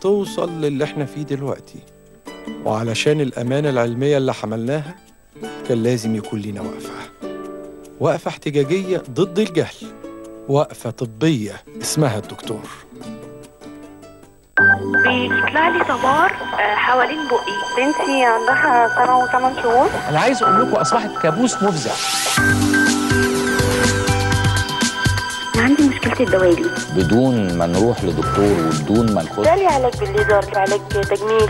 توصل للي احنا فيه دلوقتي وعلشان الأمانة العلمية اللي حملناها كان لازم يكون لينا وقفة وقفة احتجاجية ضد الجهل وقفة طبية اسمها الدكتور بيطلع لي صبار آه، حوالين بقي بنتي عندها سنة وثمان شهور انا عايز اقول لكم اصبحت كابوس مفزع عندي مشكلة الدوالي بدون ما نروح لدكتور وبدون ما نخش جالي علاج بالليزر علاج تجميل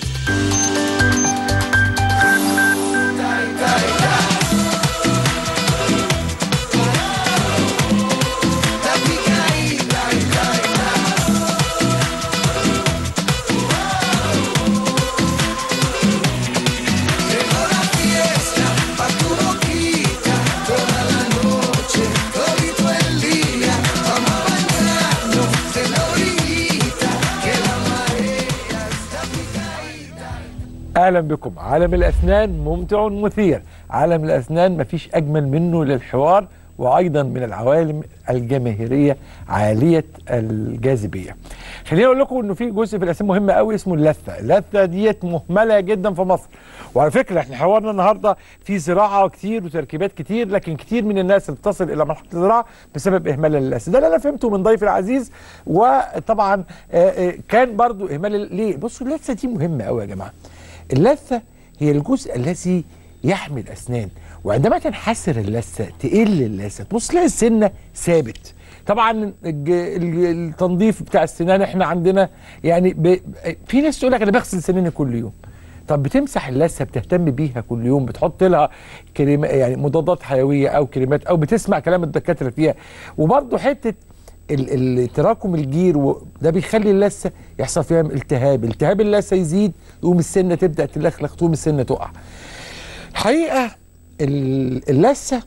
اهلا بكم عالم الاسنان ممتع مثير عالم الاسنان مفيش اجمل منه للحوار وايضا من العوالم الجماهيريه عاليه الجاذبيه خليني اقول لكم انه في جزء في الاسنان مهم قوي اسمه اللثه اللثه ديت مهمله جدا في مصر وعلى فكره احنا حوارنا النهارده في زراعه كتير وتركيبات كتير لكن كتير من الناس اللي بتصل الى مرحله الزراعه بسبب اهمال اللثه ده اللي انا فهمته من ضيفي العزيز وطبعا آه، آه، كان برضو اهمال ال- ليه بصوا اللثه دي مهمه قوي يا جماعه اللثة هي الجزء الذي يحمي الأسنان وعندما تنحسر اللثة تقل اللثة تبص تلاقي السنة ثابت طبعا الج- ال- التنظيف بتاع السنان احنا عندنا يعني ب... في ناس تقول لك انا بغسل سناني كل يوم طب بتمسح اللثه بتهتم بيها كل يوم بتحط لها كريم يعني مضادات حيويه او كريمات او بتسمع كلام الدكاتره فيها وبرضه حته ال- ال- تراكم الجير و- ده بيخلي اللثه يحصل فيها التهاب التهاب اللثه يزيد يقوم السنه تبدا تلخلخ تقوم السنه تقع الحقيقه ال- اللثه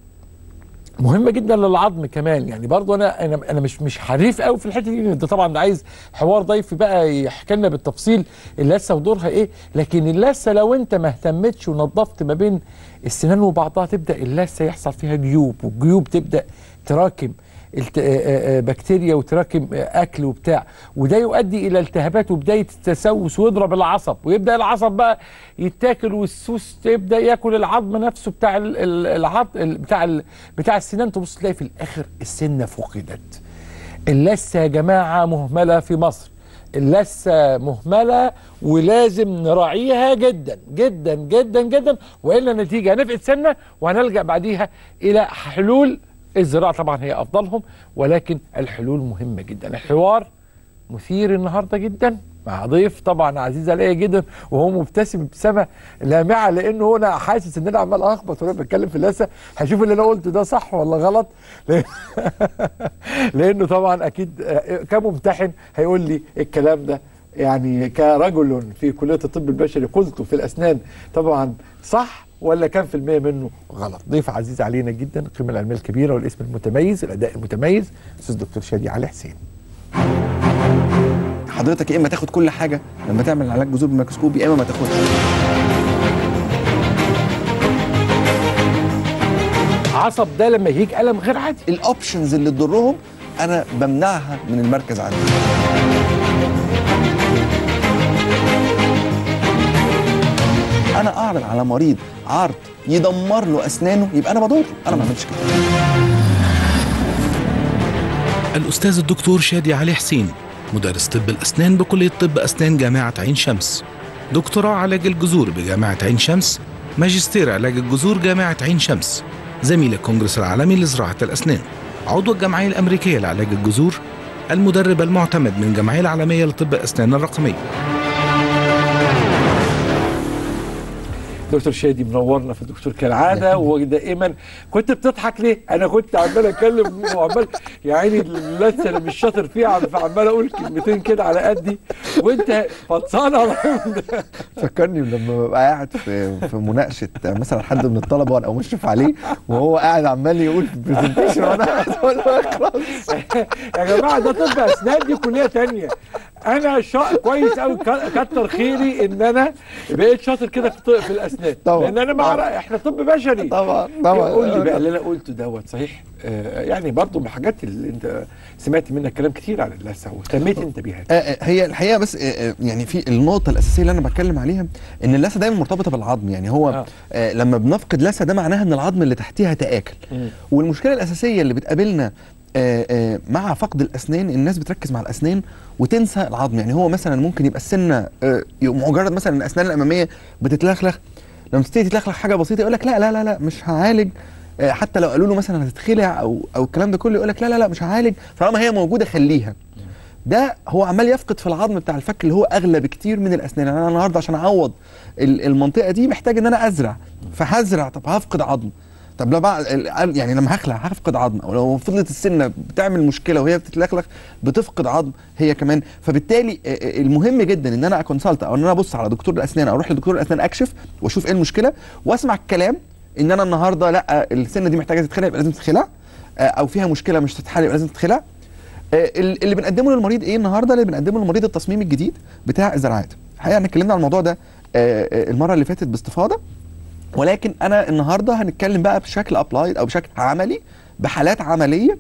مهمه جدا للعظم كمان يعني برضو انا انا انا مش مش حريف قوي في الحته دي ده طبعا ده عايز حوار ضيفي بقى يحكي لنا بالتفصيل اللثه ودورها ايه لكن اللثه لو انت ما اهتمتش ونظفت ما بين السنان وبعضها تبدا اللثه يحصل فيها جيوب والجيوب تبدا تراكم الت... آه، آه، آه، بكتيريا وتراكم آه، اكل وبتاع وده يؤدي الى التهابات وبدايه التسوس ويضرب العصب ويبدا العصب بقى يتاكل والسوس يبدا ياكل العظم نفسه بتاع ال- ال- العظم ال- بتاع ال... بتاع السنان تبص تلاقي في الاخر السنه فقدت اللثه يا جماعه مهمله في مصر اللثه مهمله ولازم نراعيها جدا جدا جدا جدا والا النتيجه هنفقد سنه وهنلجا بعديها الى حلول الزراعه طبعا هي افضلهم ولكن الحلول مهمه جدا الحوار مثير النهارده جدا مع ضيف طبعا عزيز عليا جدا وهو مبتسم ابتسامه لامعه لانه انا حاسس ان انا عمال اخبط وانا بتكلم في اللثه هشوف اللي انا قلته ده صح ولا غلط لأن- لانه طبعا اكيد آه، كممتحن هيقول لي الكلام ده يعني كرجل في كليه الطب البشري قلته في الاسنان طبعا صح ولا كام في المية منه غلط ضيف عزيز علينا جدا القيمة العلمية الكبيرة والاسم المتميز الأداء المتميز أستاذ دكتور شادي علي حسين حضرتك يا اما تاخد كل حاجه لما تعمل علاج جذور بالميكروسكوب يا اما ما تاخدش عصب ده لما يجيك ألم غير عادي الاوبشنز اللي تضرهم انا بمنعها من المركز عندي انا اعرض على مريض عرض يدمر له اسنانه يبقى انا بضره انا ما عملتش كده الأستاذ الدكتور شادي علي حسين مدرس طب الأسنان بكلية طب أسنان جامعة عين شمس دكتوراه علاج الجذور بجامعة عين شمس ماجستير علاج الجذور جامعة عين شمس زميل الكونجرس العالمي لزراعة الأسنان عضو الجمعية الأمريكية لعلاج الجذور المدرب المعتمد من الجمعية العالمية لطب الأسنان الرقمية دكتور شادي منورنا في الدكتور كالعادة ودائما كنت بتضحك ليه؟ أنا كنت عمال أتكلم وعمال يا عيني اللثة اللي مش شاطر فيها عم- فعمال أقول كلمتين كده على قدي وأنت فطسان على ده. فكرني لما ببقى قاعد في في مناقشه مثلا حد من الطلبه وانا مشرف عليه وهو قاعد عمال يقول في برزنتيشن وانا قاعد اقول له اخلص يا جماعة ده طب أسنان دي كلية تانية انا شا... كويس قوي كتر خيري ان انا بقيت شاطر كده في طب في الاسنان طبعا. لان انا مع احنا طب بشري طبعا طبعا قول لي بقى اللي انا قلته دوت صحيح آه يعني برضو من الحاجات اللي انت سمعت منك كلام كتير عن اللثه واهتميت انت بيها آه، آه، هي الحقيقه بس آه، آه، يعني في النقطه الاساسيه اللي انا بتكلم عليها ان اللثه دايما مرتبطه بالعظم يعني هو آه. آه. لما بنفقد لثه ده معناها ان العظم اللي تحتيها تاكل مم. والمشكله الاساسيه اللي بتقابلنا آه، آه، مع فقد الاسنان الناس بتركز مع الاسنان وتنسى العظم يعني هو مثلا ممكن يبقى السنه آه، مجرد مثلا الاسنان الاماميه بتتلخلخ لما تبتدي تتلخلخ حاجه بسيطه يقول لك لا لا لا لا مش هعالج آه، حتى لو قالوا له مثلا هتتخلع او او الكلام ده كله يقول لك لا لا لا مش هعالج طالما هي موجوده خليها ده هو عمال يفقد في العظم بتاع الفك اللي هو اغلى بكتير من الاسنان يعني انا النهارده عشان اعوض ال- المنطقه دي محتاج ان انا ازرع فهزرع طب هفقد عظم طب لو بقى ال- يعني لما هخلع هفقد عظم او لو فضلت السنه بتعمل مشكله وهي بتتلخلخ بتفقد عظم هي كمان فبالتالي آه، آه، المهم جدا ان انا اكونسلت او ان انا ابص على دكتور الاسنان او اروح لدكتور الاسنان اكشف واشوف ايه المشكله واسمع الكلام ان انا النهارده لا السنه دي محتاجه تتخلع يبقى لازم تتخلع آه، او فيها مشكله مش تتحل يبقى لازم تتخلع آه، ال- اللي بنقدمه للمريض ايه النهارده اللي بنقدمه للمريض التصميم الجديد بتاع الزراعات الحقيقه احنا اتكلمنا عن الموضوع ده آه، آه، المره اللي فاتت باستفاضه ولكن انا النهارده هنتكلم بقى بشكل ابلايد او بشكل عملي بحالات عمليه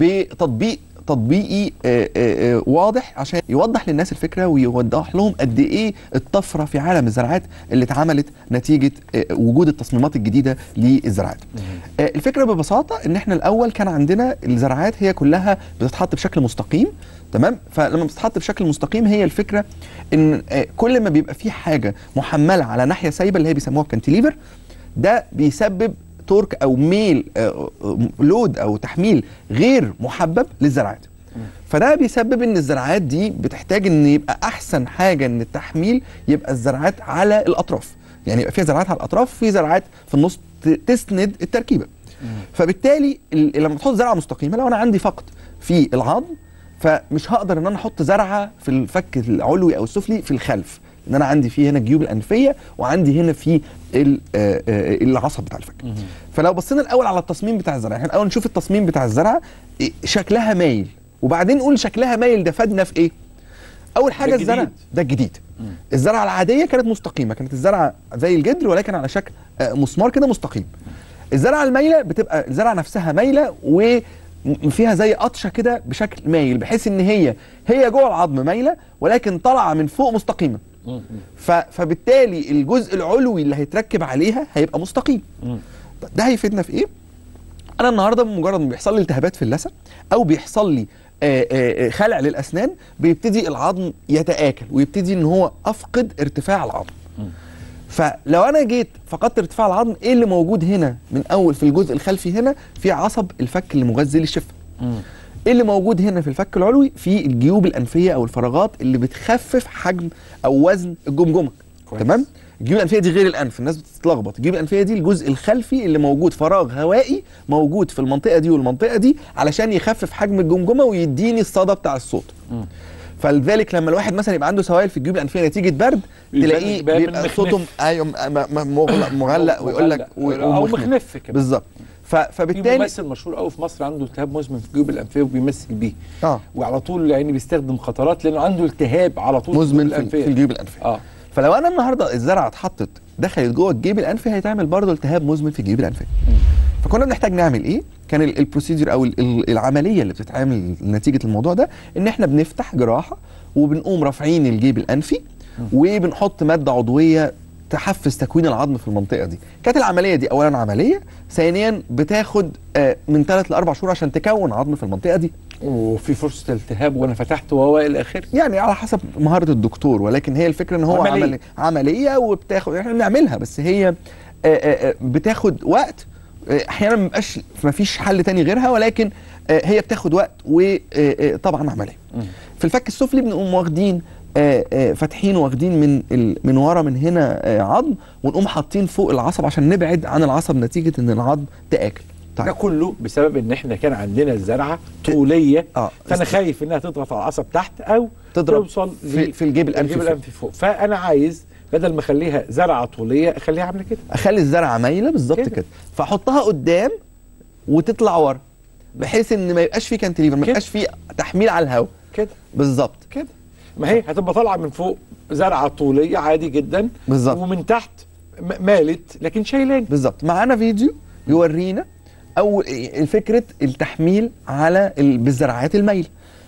بتطبيق تطبيقي آه، آه، آه، واضح عشان يوضح للناس الفكره ويوضح لهم قد ايه الطفره في عالم الزراعات اللي اتعملت نتيجه آه، وجود التصميمات الجديده للزراعات. آه، الفكره ببساطه ان احنا الاول كان عندنا الزراعات هي كلها بتتحط بشكل مستقيم تمام فلما بتتحط بشكل مستقيم هي الفكره ان آه، كل ما بيبقى في حاجه محمله على ناحيه سايبه اللي هي بيسموها الكانتيليفر ده بيسبب تورك او ميل آه، آه، لود او تحميل غير محبب للزراعات فده بيسبب ان الزراعات دي بتحتاج ان يبقى احسن حاجه ان التحميل يبقى الزراعات على الاطراف يعني يبقى فيها زراعات على الاطراف في زراعات في النص ت- تسند التركيبه فبالتالي ال- لما تحط زرعه مستقيمه لو انا عندي فقد في العظم فمش هقدر ان انا احط زرعه في الفك العلوي او السفلي في الخلف ان انا عندي فيه هنا الجيوب الانفيه وعندي هنا في ال- آه، آه، العصب بتاع الفك فلو بصينا الاول على التصميم بتاع الزرعه احنا الاول نشوف التصميم بتاع الزرعه إيه، شكلها مايل وبعدين نقول شكلها مايل ده فادنا في ايه اول حاجه الجديد. الزرع ده الجديد الزرعه العاديه كانت مستقيمه كانت الزرعه زي الجدر ولكن على شكل آه، مسمار كده مستقيم الزرعه المايله بتبقى الزرعه نفسها مايله وفيها زي قطشه كده بشكل مايل بحيث ان هي هي جوه العظم مايله ولكن طالعه من فوق مستقيمه ف... فبالتالي الجزء العلوي اللي هيتركب عليها هيبقى مستقيم طب ده هيفيدنا في ايه انا النهارده بمجرد ما بيحصل لي التهابات في اللثه او بيحصل لي آه، آه، آه، خلع للاسنان بيبتدي العظم يتاكل ويبتدي ان هو افقد ارتفاع العظم فلو انا جيت فقدت ارتفاع العظم ايه اللي موجود هنا من اول في الجزء الخلفي هنا في عصب الفك اللي مغذي للشفه ايه اللي موجود هنا في الفك العلوي في الجيوب الانفيه او الفراغات اللي بتخفف حجم او وزن الجمجمه كويس. تمام الجيوب الانفيه دي غير الانف الناس بتتلخبط الجيوب الانفيه دي الجزء الخلفي اللي موجود فراغ هوائي موجود في المنطقه دي والمنطقه دي علشان يخفف حجم الجمجمه ويديني الصدى بتاع الصوت فلذلك لما الواحد مثلا يبقى عنده سوائل في الجيوب الانفيه نتيجه برد بيبان- تلاقيه بيبان بيبقى مخنف. صوته ايوه م- م- مغلق مغلق ويقول لك مغلق. أو مخنف كمان. بالظبط ف- في فبالتالي ممثل مشهور قوي في مصر عنده التهاب مزمن في الجيوب الانفيه وبيمثل بيه اه وعلى طول يعني بيستخدم خطرات لانه عنده التهاب على طول مزمن الجيوب في, في الجيوب الانفيه اه فلو انا النهارده الزرعه اتحطت دخلت جوه الجيب الانفي هيتعمل برضه التهاب مزمن في الجيب الانفي فكنا بنحتاج نعمل ايه كان ال- البروسيجر او ال- ال- العمليه اللي بتتعمل نتيجه الموضوع ده ان احنا بنفتح جراحه وبنقوم رافعين الجيب الانفي وبنحط ماده عضويه تحفز تكوين العظم في المنطقه دي كانت العمليه دي اولا عمليه ثانيا بتاخد آه، من ثلاث لاربع شهور عشان تكون عظم في المنطقه دي وفي فرصه التهاب وانا فتحت وهو الى اخره يعني على حسب مهاره الدكتور ولكن هي الفكره ان هو عملية. عمليه, عملية وبتاخد احنا بنعملها بس هي آه، آه، آه، بتاخد وقت آه، احيانا ما بيبقاش ما فيش حل تاني غيرها ولكن آه، هي بتاخد وقت وطبعا عمليه في الفك السفلي بنقوم واخدين آه، آه، فاتحين واخدين من ال- من ورا من هنا آه، عظم ونقوم حاطين فوق العصب عشان نبعد عن العصب نتيجه ان العظم تاكل ده كله بسبب ان احنا كان عندنا الزرعه طوليه اه فانا است- خايف انها تضغط على العصب تحت او تضرب توصل في- ل- في الجيب الأنفي الجيب فوق. الانفي فوق فانا عايز بدل ما اخليها زرعه طوليه اخليها عامله كده اخلي الزرعه مايله بالظبط كده. كده فاحطها قدام وتطلع ورا بحيث ان ما يبقاش فيه كانتليفر ما كده. يبقاش فيه تحميل على الهواء كده بالظبط كده ما هي هتبقى طالعه من فوق زرعه طوليه عادي جدا بالظبط. ومن تحت م- مالت لكن شايلاني بالظبط معانا فيديو يورينا او فكره التحميل على ال- بالزراعات الميل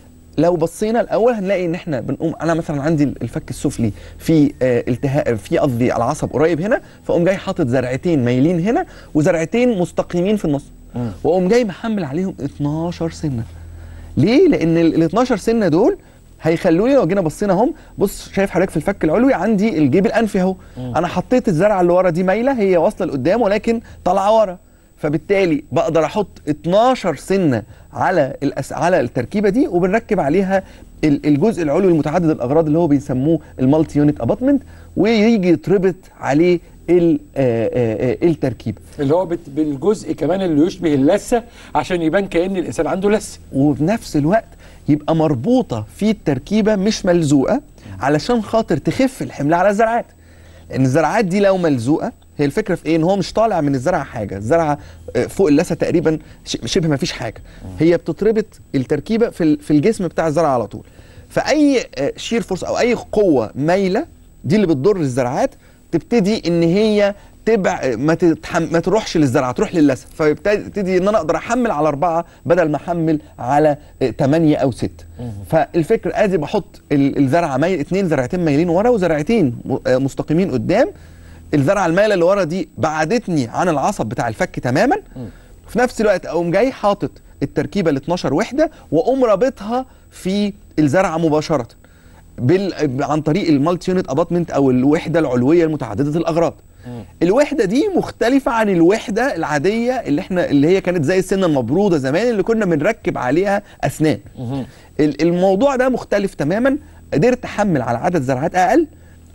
لو بصينا الاول هنلاقي ان احنا بنقوم انا مثلا عندي الفك السفلي في آه، التهاء في قصدي العصب قريب هنا فاقوم جاي حاطط زرعتين مايلين هنا وزرعتين مستقيمين في النص واقوم جاي محمل عليهم 12 سنه ليه لان ال 12 سنه دول هيخلوني لو جينا بصينا اهم بص شايف حضرتك في الفك العلوي عندي الجيب الانفي اهو انا حطيت الزرعه اللي ورا دي مايله هي واصله لقدام ولكن طالعه ورا فبالتالي بقدر احط 12 سنه على الأس... على التركيبه دي وبنركب عليها ال- الجزء العلوي المتعدد الاغراض اللي هو بيسموه المالتي يونت اباتمنت ويجي يتربط عليه ال- آه، آه، آه، التركيبه اللي هو بت- بالجزء كمان اللي يشبه اللثه عشان يبان كان الانسان عنده لثه وبنفس الوقت يبقى مربوطه في التركيبه مش ملزوقه علشان خاطر تخف الحمل على الزرعات لان الزرعات دي لو ملزوقه هي الفكره في ايه ان هو مش طالع من الزرعه حاجه الزرعه آه، فوق اللثه تقريبا ش- شبه ما فيش حاجه هي بتتربط التركيبه في ال- في الجسم بتاع الزرعه على طول فاي آه، شير فورس او اي قوه مايله دي اللي بتضر الزرعات تبتدي ان هي تبع ما تتحم... ما تروحش للزرعه تروح للثه فيبتدي ان انا اقدر احمل على اربعه بدل ما احمل على آه، ثمانيه او سته فالفكر ادي بحط ال- الزرعه مايل اثنين زرعتين مايلين ورا وزرعتين م- آه، مستقيمين قدام الزرعه المايله اللي ورا دي بعدتني عن العصب بتاع الفك تماما في نفس الوقت اقوم جاي حاطط التركيبه ال 12 وحده واقوم رابطها في الزرعه مباشره بال... عن طريق المالتي يونت اباتمنت او الوحده العلويه المتعدده الاغراض الوحده دي مختلفه عن الوحده العاديه اللي احنا اللي هي كانت زي السنه المبروده زمان اللي كنا بنركب عليها اسنان ال- الموضوع ده مختلف تماما قدرت احمل على عدد زرعات اقل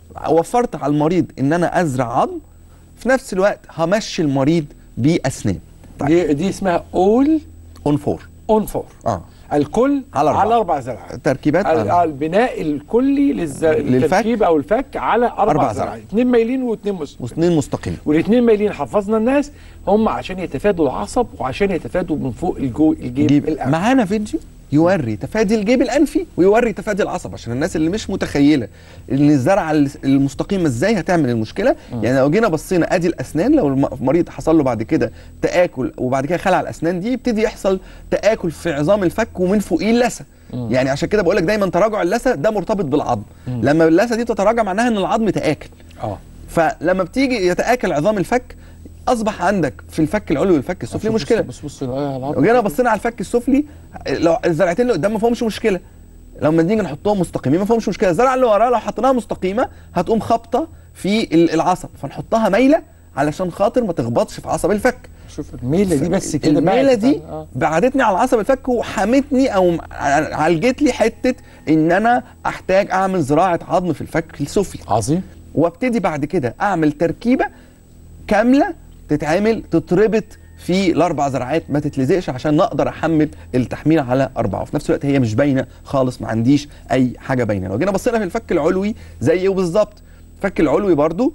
وفرت على المريض ان انا ازرع عظم في نفس الوقت همشي المريض باسنان دي, دي اسمها اول اون فور اون فور اه الكل على أربعة. على اربع زرعات تركيبات ال- آه. البناء الكلي للز... للفك. للتركيب او الفك على اربع, أربع أربع زرعات. زرعات اثنين مايلين واثنين مستقيمين واثنين مستقيمين والاثنين مايلين حفظنا الناس هم عشان يتفادوا العصب وعشان يتفادوا من فوق الجو الجيب جيب الأنفي. معانا فيديو يوري تفادي الجيب الانفي ويوري تفادي العصب عشان الناس اللي مش متخيله ان الزرعه المستقيمه ازاي هتعمل المشكله يعني لو جينا بصينا ادي الاسنان لو الم- المريض حصل له بعد كده تاكل وبعد كده خلع الاسنان دي يبتدي يحصل تاكل في عظام الفك ومن فوقيه اللثه يعني عشان كده بقول لك دايما تراجع اللثه ده مرتبط بالعظم لما اللثه دي تتراجع معناها ان العظم تاكل اه فلما بتيجي يتاكل عظام الفك اصبح عندك في الفك العلوي والفك السفلي مشكله بص بص آه، العظم. لو جينا بصينا على الفك السفلي لو الزرعتين اللي قدام ما فيهمش مشكله لما نيجي نحطهم مستقيمين ما فيهمش مشكله الزرعه اللي وراها لو حطيناها مستقيمه هتقوم خابطه في ال- العصب فنحطها مايله علشان خاطر ما تخبطش في عصب الفك شوف الميله دي بس كده الميله بعدت دي عن- آه. بعدتني على عصب الفك وحمتني او م- عالجت لي حته ان انا احتاج اعمل زراعه عظم في الفك السفلي عظيم وابتدي بعد كده اعمل تركيبه كامله تتعمل تتربط في الاربع زرعات ما تتلزقش عشان نقدر احمل التحميل على اربعه وفي نفس الوقت هي مش باينه خالص ما عنديش اي حاجه باينه لو جينا بصينا في الفك العلوي زيه بالظبط الفك العلوي برضو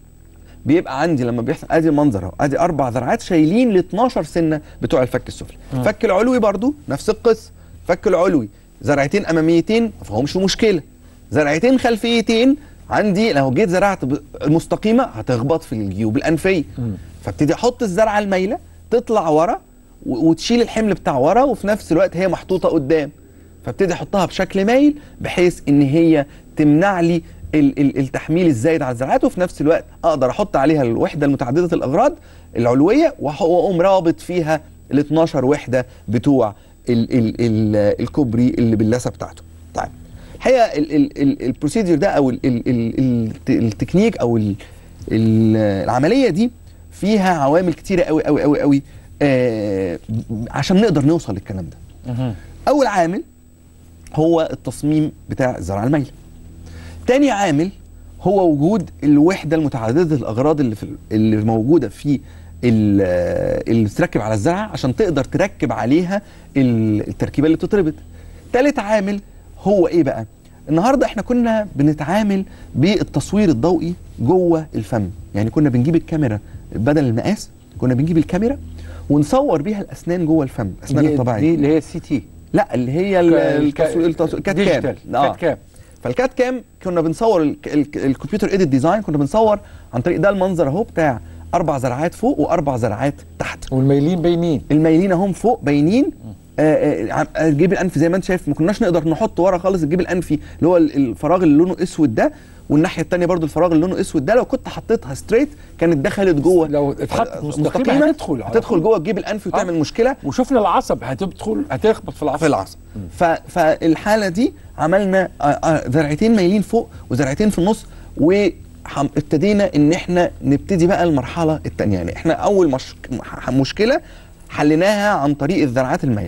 بيبقى عندي لما بيحصل ادي المنظر اهو ادي اربع زرعات شايلين ال 12 سنه بتوع الفك السفلي الفك العلوي برضو نفس القصه الفك العلوي زرعتين اماميتين ما فيهمش مشكله زرعتين خلفيتين عندي لو جيت زرعت ب- مستقيمه هتخبط في الجيوب الانفيه فابتدي احط الزرعه المايله تطلع ورا و- وتشيل الحمل بتاع ورا وفي نفس الوقت هي محطوطه قدام فابتدي احطها بشكل مايل بحيث ان هي تمنع لي ال- ال- التحميل الزايد على الزرعات وفي نفس الوقت اقدر احط عليها الوحده المتعدده الاغراض العلويه وأح- واقوم رابط فيها ال 12 وحده بتوع ال ال ال الكوبري اللي باللثه بتاعته. طيب الحقيقه ال- ال- ال- البروسيدور ده او ال ال ال الت- التكنيك او ال ال العمليه دي فيها عوامل كتيره قوي قوي قوي قوي آه عشان نقدر نوصل للكلام ده. اول عامل هو التصميم بتاع الزرعه المايله. تاني عامل هو وجود الوحده المتعدده الاغراض اللي في اللي موجوده في ال- اللي بتركب على الزرعه عشان تقدر تركب عليها ال- التركيبه اللي بتتربط. تالت عامل هو ايه بقى؟ النهارده احنا كنا بنتعامل بالتصوير الضوئي جوه الفم، يعني كنا بنجيب الكاميرا بدل المقاس كنا بنجيب الكاميرا ونصور بيها الاسنان جوه الفم، الاسنان دي, الطبيعيه. دي اللي هي السي تي لا اللي هي ال- التصوير التصوير كات كام ديجيتال آه. كات كام فالكات كام كنا بنصور ال- ال- الكمبيوتر ايديت ديزاين كنا بنصور عن طريق ده المنظر اهو بتاع اربع زرعات فوق واربع زرعات تحت والميلين باينين المايلين اهم فوق باينين آه، آه، عم- آه، الجيب الانفي زي ما انت شايف ما كناش نقدر نحط ورا خالص الجيب الانفي اللي هو ال- الفراغ اللي لونه اسود ده والناحيه الثانيه برضو الفراغ اللي لونه اسود ده لو كنت حطيتها ستريت كانت دخلت جوه لو اتحطت آه، مستقيمة هتدخل على هتدخل طول. جوه الجيب الانفي وتعمل مشكله وشفنا العصب هتدخل هتخبط في العصب في العصب ف... فالحاله دي عملنا آه، آه، زرعتين مايلين فوق وزرعتين في النص وابتدينا ان احنا نبتدي بقى المرحله الثانيه يعني احنا اول مش... ح- مشكله حليناها عن طريق الزرعات المايل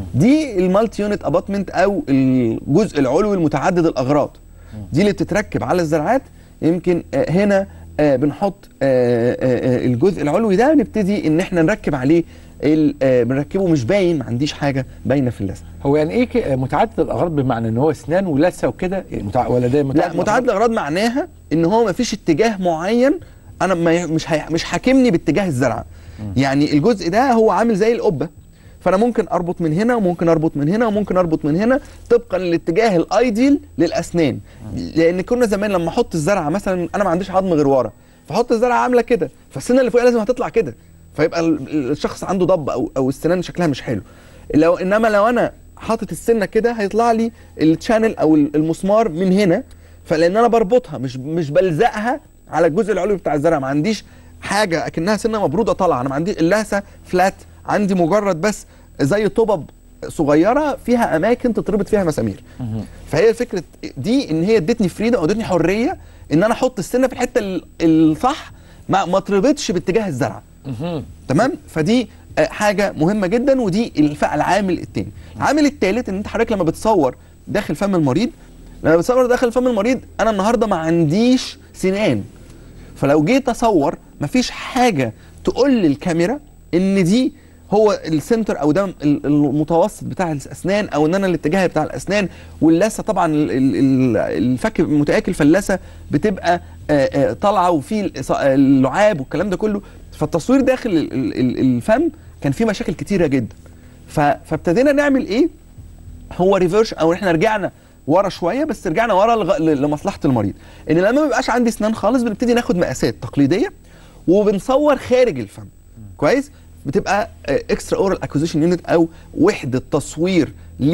دي المالتي يونت اباتمنت او الجزء العلوي المتعدد الاغراض دي اللي بتتركب على الزرعات يمكن آه، هنا آه، بنحط آه، آه، آه، الجزء العلوي ده نبتدي ان احنا نركب عليه ال- آه، بنركبه مش باين ما عنديش حاجه باينه في اللثه هو يعني ايه ك- متعدد الاغراض بمعنى ان هو اسنان ولثه وكده يعني متع... ولا ده لا متعدد الاغراض معناها ان هو ما فيش اتجاه معين انا ما ي- مش هي... مش حاكمني باتجاه الزرعه يعني الجزء ده هو عامل زي القبه فانا ممكن اربط من هنا وممكن اربط من هنا وممكن اربط من هنا طبقا للاتجاه الايديال للاسنان لان كنا زمان لما احط الزرعه مثلا انا ما عنديش عظم غير ورا فاحط الزرعه عامله كده فالسنه اللي فوقها لازم هتطلع كده فيبقى ال- الشخص عنده ضب او او السنان شكلها مش حلو لو انما لو انا حاطط السنه كده هيطلع لي التشانل او ال- المسمار من هنا فلان انا بربطها مش مش بلزقها على الجزء العلوي بتاع الزرع ما عنديش حاجه اكنها سنه مبروده طالعه انا ما عندي اللهسه فلات عندي مجرد بس زي طبب صغيره فيها اماكن تتربط فيها مسامير فهي فكره دي ان هي ادتني فريدم او ادتني حريه ان انا احط السنه في الحته ال- الصح ما ما تربطش باتجاه الزرع تمام فدي آه، حاجه مهمه جدا ودي الف- العامل الثاني العامل الثالث ان انت حضرتك لما بتصور داخل فم المريض لما بتصور داخل فم المريض انا النهارده ما عنديش سنان فلو جيت اصور مفيش حاجه تقول للكاميرا ان دي هو السنتر او ده ال- المتوسط بتاع الاسنان او ان انا الاتجاه بتاع الاسنان واللثه طبعا ال- ال- ال- الفك متاكل فاللثه بتبقى آه، آه، طالعه وفي الإص- اللعاب والكلام ده كله فالتصوير داخل ال- ال- ال- الفم كان فيه مشاكل كتيره جدا ف- فابتدينا نعمل ايه هو ريفيرش او احنا رجعنا ورا شويه بس رجعنا ورا لغ... ل- لمصلحه المريض ان لما ما بيبقاش عندي اسنان خالص بنبتدي ناخد مقاسات تقليديه وبنصور خارج الفم كويس بتبقى اكسترا اورال اكوزيشن يونت او وحده تصوير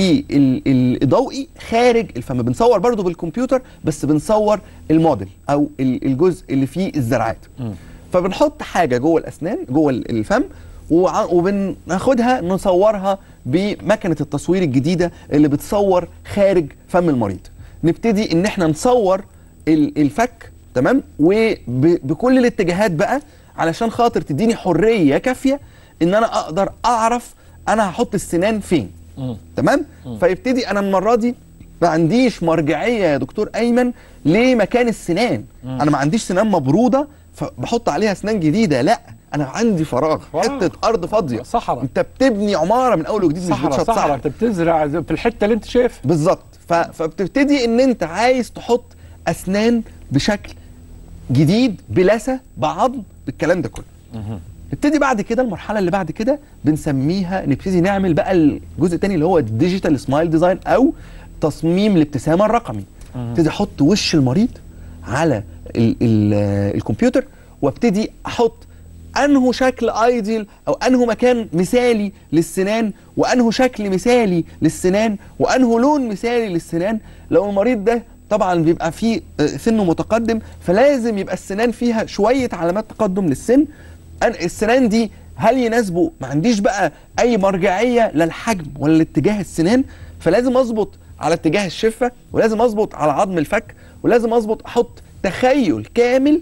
للضوئي خارج الفم بنصور برضو بالكمبيوتر بس بنصور الموديل او ال- الجزء اللي فيه الزرعات فبنحط حاجه جوه الاسنان جوه ال- الفم وع- وبناخدها نصورها بمكنه التصوير الجديده اللي بتصور خارج فم المريض نبتدي ان احنا نصور ال- الفك تمام وبكل الاتجاهات بقى علشان خاطر تديني حريه كافيه ان انا اقدر اعرف انا هحط السنان فين تمام فيبتدي انا المره دي ما عنديش مرجعيه يا دكتور ايمن لمكان السنان انا ما عنديش سنان مبروده فبحط عليها اسنان جديده لا انا عندي فراغ فراغ. حته ارض فاضيه صحراء. انت بتبني عماره من اول وجديد مش صحراء بتشطب صحراء انت بتزرع زي- في الحته اللي انت شايفها بالظبط ف... فبتبتدي ان انت عايز تحط اسنان بشكل جديد بلثه بعظم بالكلام ده كله نبتدي بعد كده المرحله اللي بعد كده بنسميها نبتدي نعمل بقى الجزء الثاني اللي هو الديجيتال سمايل ديزاين او تصميم الابتسامه الرقمي ابتدي احط وش المريض على ال ال الكمبيوتر وابتدي احط انه شكل ايديال او انه مكان مثالي للسنان وانه شكل مثالي للسنان وانه لون مثالي للسنان لو المريض ده طبعا بيبقى فيه آه، سنه متقدم فلازم يبقى السنان فيها شويه علامات تقدم للسن أن السنان دي هل يناسبوا ما عنديش بقى اي مرجعيه لا الحجم ولا لاتجاه السنان فلازم اظبط على اتجاه الشفه ولازم اظبط على عظم الفك ولازم اظبط احط تخيل كامل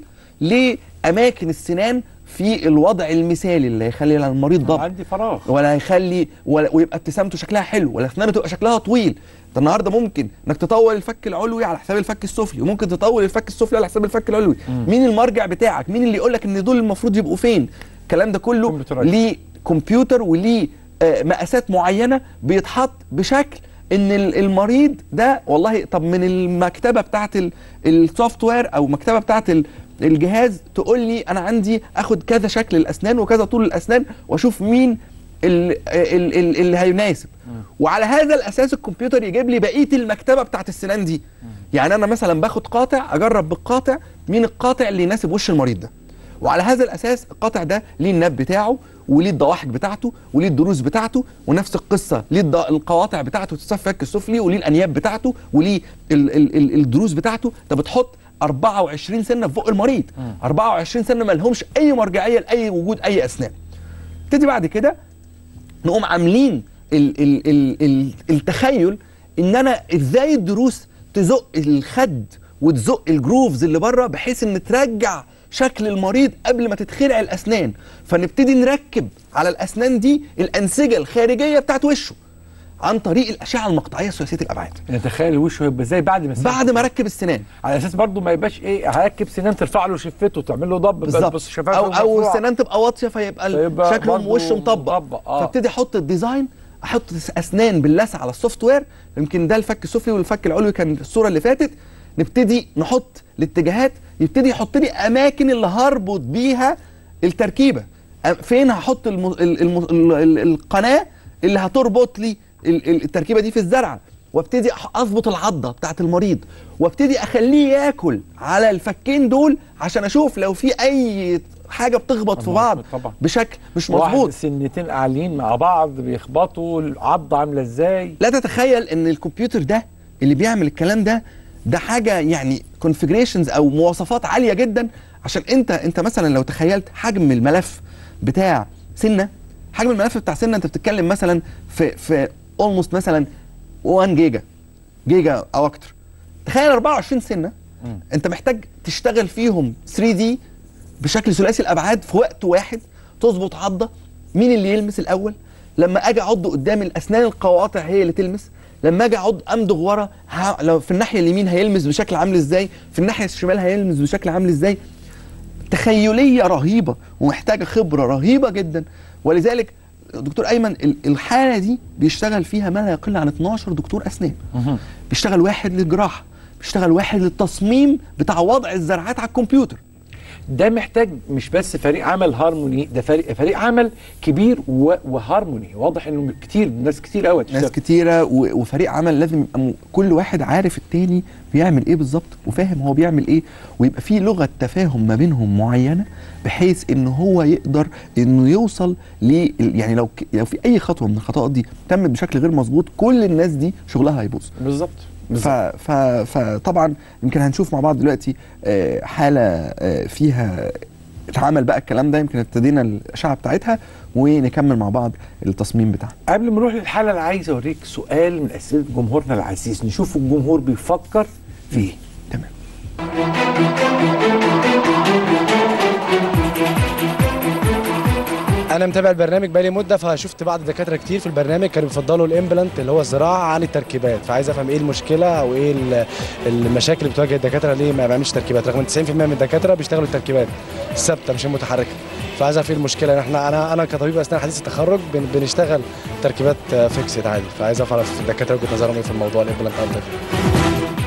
لاماكن السنان في الوضع المثالي اللي هيخلي المريض ضبط عندي فراغ ولا هيخلي ولا ويبقى ابتسامته شكلها حلو ولا اسنانه تبقى شكلها طويل ده النهارده ممكن انك تطول الفك العلوي على حساب الفك السفلي وممكن تطول الفك السفلي على حساب الفك العلوي مين المرجع بتاعك مين اللي يقول لك ان دول المفروض يبقوا فين الكلام ده كله كمبيوترايز. ليه كمبيوتر وليه آه، مقاسات معينه بيتحط بشكل ان ال- المريض ده والله طب من المكتبه بتاعت السوفت وير او مكتبه بتاعت ال- الجهاز تقول لي انا عندي اخد كذا شكل الاسنان وكذا طول الاسنان واشوف مين ال- ال- ال- اللي هيناسب وعلى هذا الاساس الكمبيوتر يجيب لي بقيه المكتبه بتاعت السنان دي يعني انا مثلا باخد قاطع اجرب بالقاطع مين القاطع اللي يناسب وش المريض ده وعلى هذا الاساس القاطع ده ليه الناب بتاعه وليه الضواحك بتاعته وليه الدروس بتاعته ونفس القصه ليه الض- القواطع بتاعته الفك السفلي وليه الانياب بتاعته وليه ال ال ال الدروس بتاعته انت بتحط 24 سنه في بق المريض 24 سنه ما لهمش اي مرجعيه لاي وجود اي اسنان تبتدي بعد كده نقوم عاملين ال ال ال ال التخيل ان انا ازاي الدروس تزق الخد وتزق الجروفز اللي بره بحيث ان ترجع شكل المريض قبل ما تتخلع الاسنان فنبتدي نركب على الاسنان دي الانسجه الخارجيه بتاعت وشه عن طريق الاشعه المقطعيه ثلاثيه الابعاد نتخيل وشه هيبقى ازاي بعد ما بعد ما ركب السنان على اساس برضه ما يبقاش ايه هركب سنان ترفع له شفته تعمل له ضب بالظبط بس شفايفه او او مرفوعة. السنان تبقى واطيه فيبقى, فيبقى شكله برضه وشه مطبق مطبق، آه. فابتدي احط الديزاين احط اسنان باللثه على السوفت وير يمكن ده الفك السفلي والفك العلوي كان الصوره اللي فاتت نبتدي نحط الاتجاهات يبتدي يحط لي اماكن اللي هربط بيها التركيبه أ- فين هحط الم... ال... الم... ال... ال... القناه اللي هتربط لي ال... ال- التركيبه دي في الزرعه وابتدي أح- اظبط العضه بتاعت المريض وابتدي اخليه ياكل على الفكين دول عشان اشوف لو في اي حاجه بتخبط في طبعاً، بعض طبعاً. بشكل مش واحد مظبوط سنتين قاعدين مع بعض بيخبطوا العضه عامله ازاي لا تتخيل ان الكمبيوتر ده اللي بيعمل الكلام ده ده حاجه يعني كونفيجريشنز او مواصفات عاليه جدا عشان انت انت مثلا لو تخيلت حجم الملف بتاع سنه حجم الملف بتاع سنه انت بتتكلم مثلا في في اولموست مثلا 1 جيجا جيجا او اكتر تخيل 24 سنه انت محتاج تشتغل فيهم 3 دي بشكل ثلاثي الابعاد في وقت واحد تظبط عضه مين اللي يلمس الاول لما اجي اعض قدام الاسنان القواطع هي اللي تلمس لما اجي اعض امضغ ورا ه... لو في الناحيه اليمين هيلمس بشكل عامل ازاي في الناحيه الشمال هيلمس بشكل عامل ازاي تخيليه رهيبه ومحتاجه خبره رهيبه جدا ولذلك دكتور ايمن ال- الحاله دي بيشتغل فيها ما لا يقل عن 12 دكتور اسنان بيشتغل واحد للجراحه بيشتغل واحد للتصميم بتاع وضع الزرعات على الكمبيوتر ده محتاج مش بس فريق عمل هارموني ده فريق فريق عمل كبير و- وهارموني واضح انه كتير ناس كتير قوي ناس كتيره و- وفريق عمل لازم يبقى م- كل واحد عارف التاني بيعمل ايه بالظبط وفاهم هو بيعمل ايه ويبقى في لغه تفاهم ما بينهم معينه بحيث ان هو يقدر انه يوصل ل يعني لو ك- لو في اي خطوه من الخطوات دي تمت بشكل غير مظبوط كل الناس دي شغلها هيبوظ بالظبط ف ف فطبعا يمكن هنشوف مع بعض دلوقتي آه، حاله آه، فيها اتعمل بقى الكلام ده يمكن ابتدينا الاشعه بتاعتها ونكمل مع بعض التصميم بتاعها قبل ما نروح للحاله انا عايز اوريك سؤال من اسئله جمهورنا العزيز نشوف الجمهور بيفكر في ايه تمام انا متابع البرنامج بقالي مده فشفت بعض الدكاتره كتير في البرنامج كانوا بيفضلوا الامبلانت اللي هو الزراعه عن التركيبات فعايز افهم ايه المشكله او ايه ال- المشاكل اللي بتواجه الدكاتره ليه ما بيعملش تركيبات رغم ان 90% من الدكاتره بيشتغلوا التركيبات الثابته مش المتحركه فعايز اعرف ايه المشكله يعني احنا انا انا كطبيب اسنان حديث التخرج بن- بنشتغل تركيبات فيكسد عادي فعايز اعرف الدكاتره وجهه نظرهم ايه في الموضوع الامبلانت او التركيبات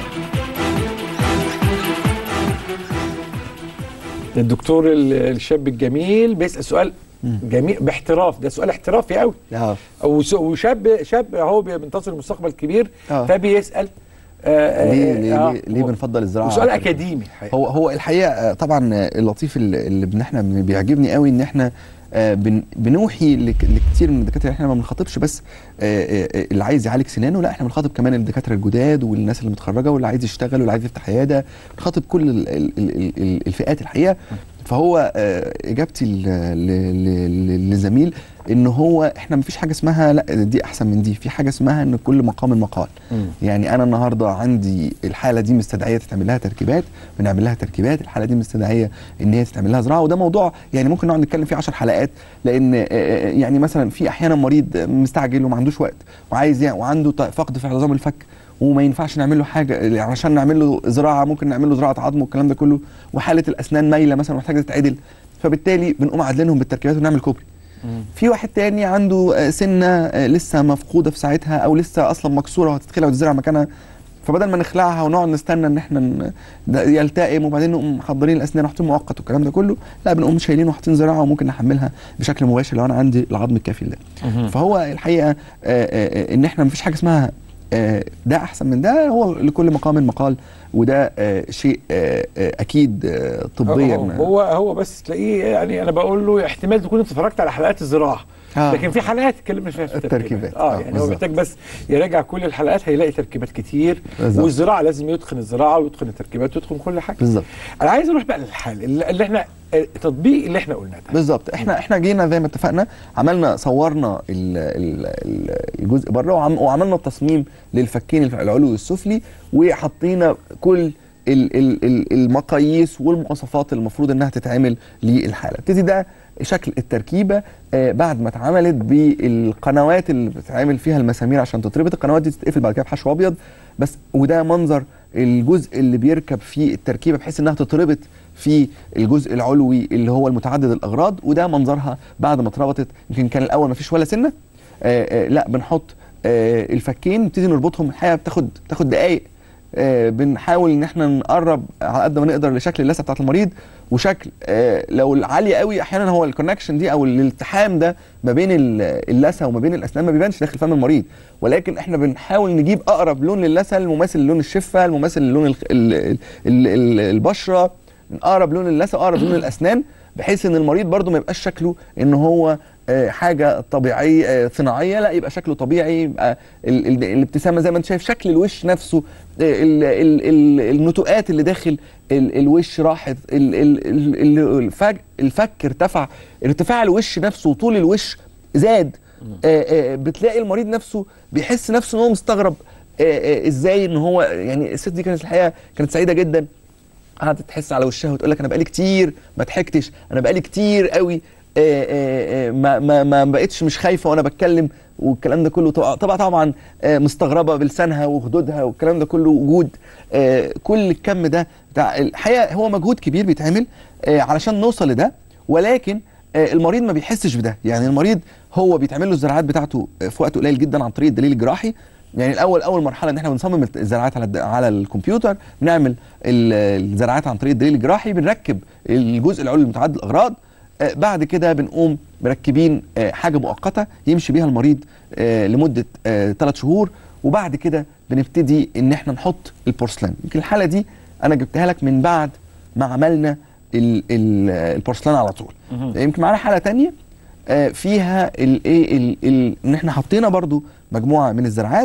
الدكتور ال- الشاب الجميل بيسال سؤال جميل باحتراف ده سؤال احترافي قوي اه وس- وشاب شاب هو بينتصر المستقبل كبير آه. فبيسال آه، ليه آه، ليه, آه، ليه, ليه بنفضل الزراعه وسؤال على التركيب؟ اكاديمي الحقيقة. هو هو الحقيقه آه، طبعا آه، اللطيف اللي اللي بن- احنا بن- بيعجبني قوي ان احنا آه، بن- بنوحي لك- لكتير من الدكاتره احنا ما بنخاطبش بس آه، آه، آه، اللي عايز يعالج سنانه لا احنا بنخاطب كمان الدكاتره الجداد والناس اللي متخرجه واللي عايز يشتغل واللي عايز يفتح عياده بنخاطب كل ال- ال- ال- ال- الفئات الحقيقه فهو آه، اجابتي ل- ل- ل- للزميل ان هو احنا مفيش حاجه اسمها لا دي احسن من دي في حاجه اسمها ان كل مقام مقال يعني انا النهارده عندي الحاله دي مستدعيه تتعمل لها تركيبات بنعمل لها تركيبات الحاله دي مستدعيه ان هي تتعمل لها زراعه وده موضوع يعني ممكن نقعد نتكلم فيه 10 حلقات لان آه، آه، يعني مثلا في احيانا مريض مستعجل وما عندوش وقت وعايز يعني وعنده ط- فقد في عظام الفك وما ينفعش نعمل له حاجه يعني عشان نعمل له زراعه ممكن نعمل له زراعه عظم والكلام ده كله وحاله الاسنان مايله مثلا محتاجه تتعدل فبالتالي بنقوم عادلينهم بالتركيبات ونعمل كوبري في واحد تاني عنده آه، سنه آه، لسه مفقوده في ساعتها او لسه اصلا مكسوره وهتتخلع وتزرع مكانها فبدل ما نخلعها ونقعد نستنى ان احنا ن- ده يلتئم وبعدين نقوم محضرين الاسنان وحاطين مؤقت والكلام ده كله لا بنقوم شايلين وحاطين زراعه وممكن نحملها بشكل مباشر لو انا عندي العظم الكافي ده فهو الحقيقه آه، آه، آه، ان احنا مفيش حاجه اسمها آه، ده احسن من ده هو لكل مقام مقال وده آه، شيء آه، آه، اكيد آه، طبيا هو هو, هو بس تلاقيه يعني انا بقول له احتمال تكون انت اتفرجت على حلقات الزراعه آه. لكن في حلقات اتكلمنا فيها في التركيبات. التركيبات آه، اه يعني هو بالظبط. محتاج بس يراجع كل الحلقات هيلاقي تركيبات كتير بالظبط. والزراعه لازم يتقن الزراعه ويتقن التركيبات ويتقن كل حاجه بالظبط انا عايز اروح بقى للحل اللي اللي احنا التطبيق اللي احنا قلناه ده بالظبط احنا احنا جينا زي ما اتفقنا عملنا صورنا ال- ال- ال- الجزء بره وعم وعملنا التصميم للفكين الف- العلوي والسفلي وحطينا كل ال- ال- ال- المقاييس والمواصفات اللي المفروض انها تتعمل للحاله ابتدي ده شكل التركيبه آه بعد ما اتعملت بالقنوات اللي بتتعمل فيها المسامير عشان تتربط القنوات دي تتقفل بعد كده بحشو ابيض بس وده منظر الجزء اللي بيركب فيه التركيبه بحيث انها تتربط في الجزء العلوي اللي هو المتعدد الاغراض وده منظرها بعد ما اتربطت يمكن كان الاول ما فيش ولا سنه آه آه لا بنحط آه الفكين نبتدي نربطهم الحقيقه بتاخد بتاخد دقائق آه بنحاول ان احنا نقرب على قد ما نقدر لشكل اللثه بتاعت المريض وشكل آه لو العالي قوي احيانا هو الكونكشن دي او الالتحام ده ما بين ال- اللثه وما بين الاسنان ما بيبانش داخل فم المريض ولكن احنا بنحاول نجيب اقرب لون للثه المماثل للون الشفه المماثل للون الخ- ال- ال- ال- ال- البشره اقرب لون اللثه اقرب لون الاسنان بحيث ان المريض برضو ما يبقاش شكله ان هو آه، حاجه طبيعيه آه، صناعيه لا يبقى شكله طبيعي يبقى ال- ال- الابتسامه زي ما انت شايف شكل الوش نفسه آه، ال- ال- ال- النتوءات اللي داخل ال- الوش راحت ال- ال- ال- ال- الفج- الفك ارتفع ارتفاع الوش نفسه وطول الوش زاد آه، آه، بتلاقي المريض نفسه بيحس نفسه ان هو مستغرب آه، آه، ازاي ان هو يعني الست دي كانت الحقيقه كانت سعيده جدا قعدت تحس على وشها وتقول لك انا بقالي كتير ما ضحكتش انا بقالي كتير قوي آه، آه، آه، ما ما ما بقتش مش خايفه وانا بتكلم والكلام ده كله طبعا طبعا طبعا آه، مستغربه بلسانها وخدودها والكلام ده كله وجود آه، كل الكم ده بتاع الحقيقه هو مجهود كبير بيتعمل آه، علشان نوصل لده ولكن آه، المريض ما بيحسش بده يعني المريض هو بيتعمل له الزراعات بتاعته آه، في وقت قليل جدا عن طريق الدليل الجراحي يعني الاول اول مرحله ان احنا بنصمم الزراعات على الد- على الكمبيوتر بنعمل ال- الزراعات عن طريق الدليل الجراحي بنركب الجزء العلوي المتعدد الاغراض آه، بعد كده بنقوم مركبين آه، حاجه مؤقته يمشي بيها المريض آه، لمده ثلاث شهور وبعد كده بنبتدي ان احنا نحط البورسلان يمكن الحاله دي انا جبتها لك من بعد ما عملنا ال- ال- البورسلان على طول يمكن معانا حاله تانية آه، فيها الايه ال- ال- ان احنا حطينا برضو مجموعه من الزراعات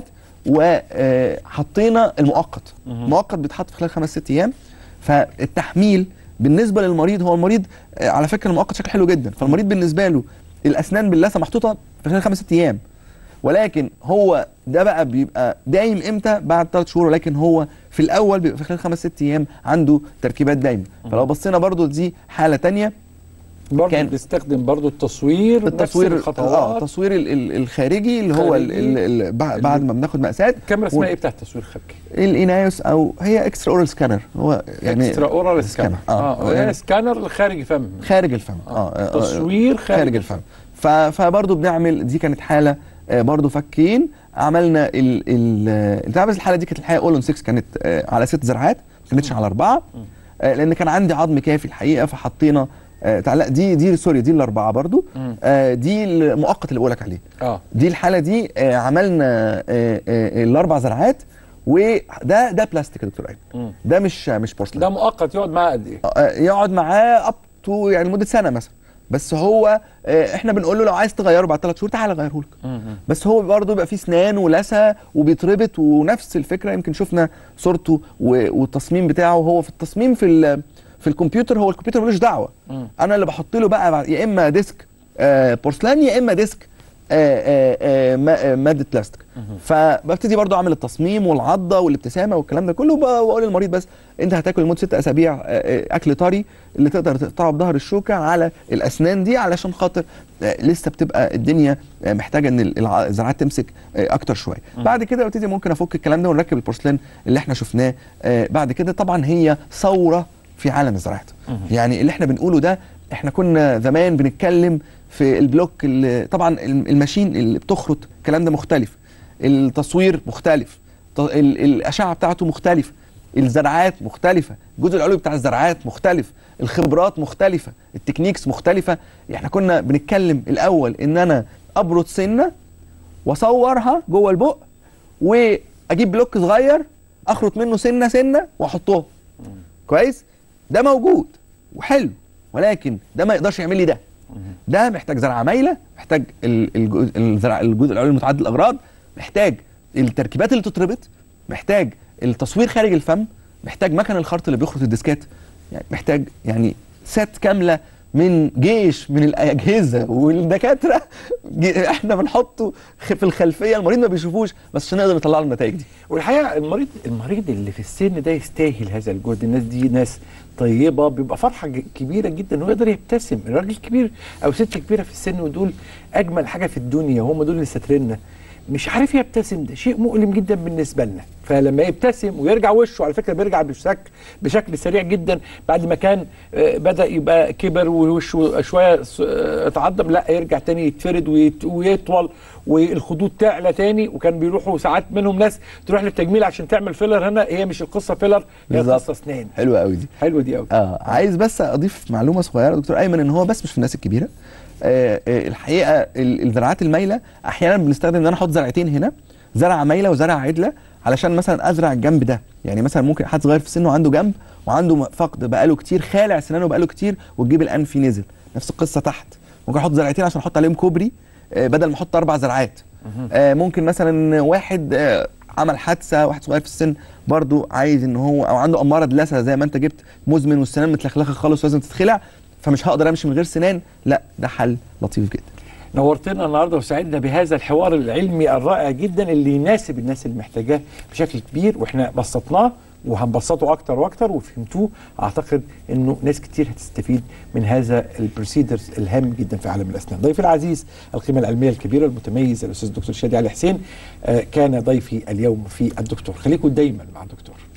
وحطينا المؤقت المؤقت بيتحط في خلال خمس ست ايام فالتحميل بالنسبه للمريض هو المريض آه، على فكره المؤقت شكله حلو جدا فالمريض بالنسبه له الاسنان باللثه محطوطه في خلال خمس ست ايام ولكن هو ده بقى بيبقى دايم امتى بعد ثلاث شهور ولكن هو في الاول بيبقى في خلال خمس ست ايام عنده تركيبات دايمه فلو بصينا برضو دي حاله تانية برضه كان- بيستخدم برضه التصوير التصوير نفس اه الخطوات التصوير ال- ال- الخارجي اللي هو ال- خارجي. ال- ال- بع- بعد ما بناخد مقاسات الكاميرا اسمها و- ايه بتاع التصوير الخارجي؟ الانايوس او هي اكسترا اورال سكانر هو يعني اكسترا اورال سكانر اه, اه يعني يعني سكانر خارج فم خارج الفم اه, آه تصوير خارج, خارج الفم ف- فبرضه بنعمل دي كانت حاله آه، برضه فكين عملنا ال ال البتاع بس الحاله دي كانت الحقيقه اول 6 كانت آه، على ست زرعات ما كانتش على اربعه آه، لان كان عندي عظم كافي الحقيقه فحطينا آه، تعال- دي دي سوري دي الاربعه برضو آه، دي المؤقت اللي بقولك عليه اه دي الحاله دي آه، عملنا آه، آه، الاربع زرعات وده ده بلاستيك يا دكتور ايمن ده مش مش بورسلين ده مؤقت يقعد معاه قد ايه؟ آه، يقعد معاه اب تو يعني مده سنه مثلا بس هو آه، احنا بنقول له لو عايز تغيره بعد ثلاث شهور تعالى غيره لك بس هو برضه بيبقى فيه اسنان ولثه وبيتربط ونفس الفكره يمكن شفنا صورته و- والتصميم بتاعه هو في التصميم في ال- في الكمبيوتر هو الكمبيوتر ملوش دعوه انا اللي بحط له بقى بعد- يا اما ديسك آه، بورسلان يا اما ديسك آه، آه، آه، ما- آه، ماده بلاستيك فببتدي برضو اعمل التصميم والعضه والابتسامه والكلام ده كله وب- واقول للمريض بس انت هتاكل لمده ست اسابيع آه، آه، اكل طري اللي تقدر تقطعه بظهر الشوكه على الاسنان دي علشان خاطر آه، لسه بتبقى الدنيا آه، محتاجه ان الع- الزراعات تمسك آه، اكتر شويه بعد كده ببتدي ممكن افك الكلام ده ونركب البورسلين اللي احنا شفناه آه، بعد كده طبعا هي ثوره في عالم الزراعات يعني اللي احنا بنقوله ده احنا كنا زمان بنتكلم في البلوك اللي طبعا الم- الماشين اللي بتخرط الكلام ده مختلف التصوير مختلف ط- ال- الاشعه بتاعته مختلفه الزرعات مختلفه الجزء العلوي بتاع الزرعات مختلف الخبرات مختلفه التكنيكس مختلفه احنا كنا بنتكلم الاول ان انا ابرد سنه واصورها جوه البق واجيب بلوك صغير اخرط منه سنه سنه واحطهم كويس ده موجود وحلو ولكن ده ما يقدرش يعمل لي ده ده محتاج زرعه مايله محتاج ال- الجزء الزرع الجزء العلوي المتعدد الاغراض محتاج التركيبات اللي تتربط محتاج التصوير خارج الفم محتاج مكن الخرط اللي بيخرط الديسكات يعني محتاج يعني سات كامله من جيش من الاجهزه والدكاتره جي- احنا بنحطه خ- في الخلفيه المريض ما بيشوفوش بس عشان نقدر نطلع له النتائج دي والحقيقه المريض المريض اللي في السن ده يستاهل هذا الجهد الناس دي ناس طيبه بيبقى فرحه ج- كبيره جدا انه يقدر يبتسم الراجل الكبير او ست كبيره في السن ودول اجمل حاجه في الدنيا هم دول اللي ساتريننا مش عارف يبتسم ده شيء مؤلم جدا بالنسبه لنا فلما يبتسم ويرجع وشه على فكره بيرجع بشكل بشكل سريع جدا بعد ما كان آه، بدا يبقى كبر ووشه شويه س- آه، اتعضم لا يرجع تاني يتفرد ويت- ويطول والخدود تعلى تاني وكان بيروحوا ساعات منهم ناس تروح للتجميل عشان تعمل فيلر هنا هي مش القصه فيلر هي بالظبط. القصه اسنان حلوه قوي دي حلوه دي قوي اه عايز بس اضيف معلومه صغيره يا دكتور ايمن ان هو بس مش في الناس الكبيره آه آه الحقيقه ال- الزراعات المايله احيانا بنستخدم ان انا احط زرعتين هنا زرعه مايله وزرعه عدله علشان مثلا ازرع الجنب ده يعني مثلا ممكن حد صغير في السن وعنده جنب وعنده م- فقد بقاله كتير خالع سنانه بقاله كتير والجيب الانفي نزل نفس القصه تحت ممكن احط زرعتين عشان احط عليهم كوبري آه بدل ما احط اربع زرعات آه ممكن مثلا واحد آه عمل حادثه واحد صغير في السن برضو عايز ان هو او عنده اماره دلاسه زي ما انت جبت مزمن والسنان متلخلخه خالص ولازم تتخلع فمش هقدر امشي من غير سنان لا ده حل لطيف جدا نورتنا النهارده وسعدنا بهذا الحوار العلمي الرائع جدا اللي يناسب الناس اللي محتاجاه بشكل كبير واحنا بسطناه وهنبسطه اكتر واكتر وفهمتوه اعتقد انه ناس كتير هتستفيد من هذا البروسيدرز الهام جدا في عالم الاسنان. ضيفي العزيز القيمه العلميه الكبيره المتميز الاستاذ الدكتور شادي علي حسين آه، كان ضيفي اليوم في الدكتور خليكم دايما مع الدكتور.